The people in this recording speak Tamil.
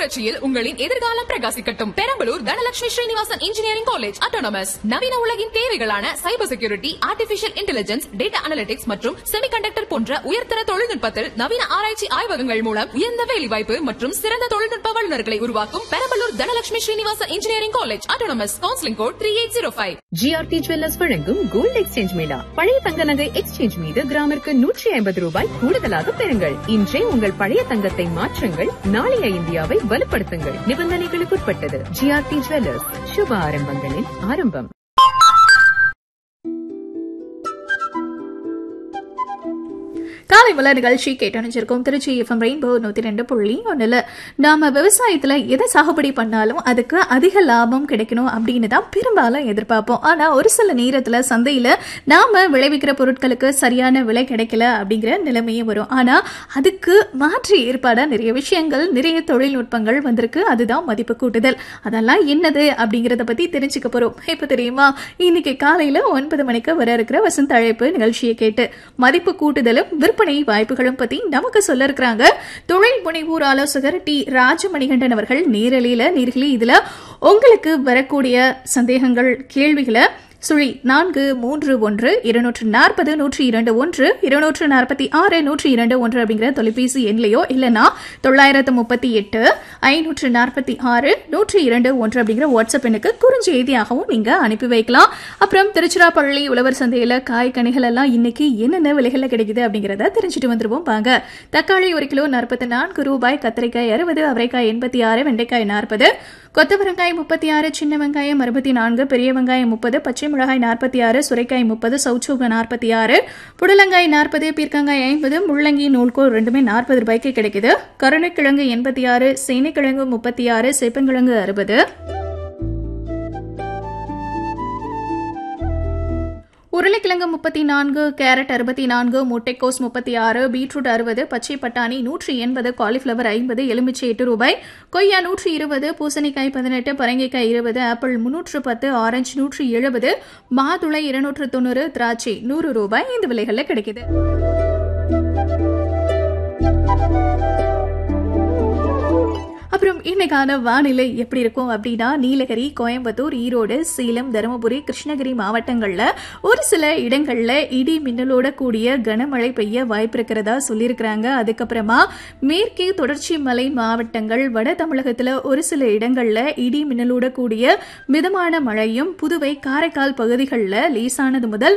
புரட்சியில் உங்களின் எதிர்காலம் பிரகாசிக்கட்டும் Perambalur Dhanalakshmi Srinivasan engineering college autonomous நவீன உலகின் தேவைகளான cyber security artificial intelligence data analytics மற்றும் செமிகண்டக்டர் போன்ற உயர்தர தொழில்நுட்பத்தில் நவீன ஆராய்ச்சி ஆய்வகங்கள் மூலம் உயர்ந்த வேலைவாய்ப்பு மற்றும் சிறந்த தொழில்நுட்ப வல்லுநர்களை உருவாக்கும் Perambalur Dhanalakshmi Srinivasan engineering college autonomous counselling code three eight zero five GRT jewellers வழங்கும் கோல்ட் எக்ஸ்சேஞ்ச் மேளா பழைய தங்க நகை எக்ஸ்சேஞ்ச் மீது கிராமிற்கு நூற்றி ஐம்பது ரூபாய் கூடுதலாக பெறுங்கள் இன்றே உங்கள் பழைய தங்கத்தை மாற்றுங்கள் நாளைய இந்தியாவை வலுப்படுத்துங்கள் நிபந்தனைகளுக்குட்பட்டது ஜிஆர்டி ஜுவல்லர்ஸ் சுப ஆரம்பங்களின் ஆரம்பம் காலை மலர் நிகழ்ச்சி கேட்டணிச்சிருக்கோம் திருச்சி எஃப்எம் ரெயின்போ நூத்தி ரெண்டு புள்ளி ஒண்ணுல நாம விவசாயத்துல எதை சாகுபடி பண்ணாலும் அதுக்கு அதிக லாபம் கிடைக்கணும் அப்படின்னு தான் பெரும்பாலும் எதிர்பார்ப்போம் ஆனா ஒரு சில நேரத்துல சந்தையில நாம விளைவிக்கிற பொருட்களுக்கு சரியான விலை கிடைக்கல அப்படிங்கிற நிலைமையும் வரும் ஆனா அதுக்கு மாற்று ஏற்பாடா நிறைய விஷயங்கள் நிறைய தொழில்நுட்பங்கள் வந்திருக்கு அதுதான் மதிப்பு கூட்டுதல் அதெல்லாம் என்னது அப்படிங்கறத பத்தி தெரிஞ்சுக்க போறோம் இப்ப தெரியுமா இன்னைக்கு காலையில ஒன்பது மணிக்கு வர இருக்கிற வசந்த அழைப்பு நிகழ்ச்சியை கேட்டு மதிப்பு கூட்டுதலும் விற்பனை வாய்ப்புகளும் பத்தி நமக்கு சொல்ல இருக்கிறாங்க தொழில் முனைவோர் ஆலோசகர் டி ராஜமணிகண்டன் அவர்கள் நேரலையில நேர்களே இதுல உங்களுக்கு வரக்கூடிய சந்தேகங்கள் கேள்விகளை சுழி நான்கு மூன்று ஒன்று இருநூற்று நாற்பது நூற்றி இரண்டு ஒன்று இருநூற்று நாற்பத்தி ஆறு நூற்றி இரண்டு ஒன்று அப்படிங்கிற தொலைபேசி எண்லையோ இல்லைன்னா தொள்ளாயிரத்து முப்பத்தி எட்டு ஐநூற்று நாற்பத்தி ஆறு நூற்றி இரண்டு ஒன்று அப்படிங்கிற வாட்ஸ்அப் எண்ணுக்கு குறுஞ்செய்தியாகவும் நீங்க அனுப்பி வைக்கலாம் அப்புறம் திருச்சிராப்பள்ளி உழவர் சந்தையில காய் கனிகள் எல்லாம் இன்னைக்கு என்னென்ன விலைகள்ல கிடைக்குது அப்படிங்கறத தெரிஞ்சுட்டு வந்துருவோம் வாங்க தக்காளி ஒரு கிலோ நாற்பத்தி நான்கு ரூபாய் கத்திரிக்காய் அறுபது அவரைக்காய் எண்பத்தி ஆறு வெண்டைக்காய் நாற்பது கொத்தவரங்காய் முப்பத்தி ஆறு சின்ன வெங்காயம் அறுபத்தி நான்கு பெரிய வெங்காயம் முப்பது பச்சை மிளகாய் நாற்பத்தி ஆறு சுரைக்காய் முப்பது சவுச்சூக நாற்பத்தி ஆறு புடலங்காய் நாற்பது பீர்க்கங்காய் ஐம்பது முள்ளங்கி நூல்கோல் ரெண்டுமே நாற்பது ரூபாய்க்கு கிடைக்குது கருணைக்கிழங்கு எண்பத்தி ஆறு சேனைக்கிழங்கு முப்பத்தி ஆறு சேப்பங்கிழங்கு அறுபது உருளைக்கிழங்கு முப்பத்தி நான்கு கேரட் அறுபத்தி நான்கு முட்டைக்கோஸ் முப்பத்தி ஆறு பீட்ரூட் அறுபது பச்சை பட்டாணி நூற்றி எண்பது காலிஃபிளவர் ஐம்பது எலுமிச்சை எட்டு ரூபாய் கொய்யா நூற்றி இருபது பூசணிக்காய் பதினெட்டு பரங்கிக்காய் இருபது ஆப்பிள் முன்னூற்று பத்து ஆரஞ்சு நூற்றி எழுபது மாதுளை இருநூற்று தொண்ணூறு திராட்சை நூறு ரூபாய் இந்த விலைகளில் கிடைக்குது அப்புறம் இன்னைக்கான வானிலை எப்படி இருக்கும் அப்படின்னா நீலகிரி கோயம்புத்தூர் ஈரோடு சேலம் தருமபுரி கிருஷ்ணகிரி மாவட்டங்கள்ல ஒரு சில இடங்கள்ல இடி மின்னலோட கூடிய கனமழை பெய்ய வாய்ப்பு இருக்கிறதா சொல்லியிருக்கிறாங்க அதுக்கப்புறமா மேற்கே தொடர்ச்சி மலை மாவட்டங்கள் வட தமிழகத்துல ஒரு சில இடங்கள்ல இடி மின்னலோட கூடிய மிதமான மழையும் புதுவை காரைக்கால் பகுதிகளில் லேசானது முதல்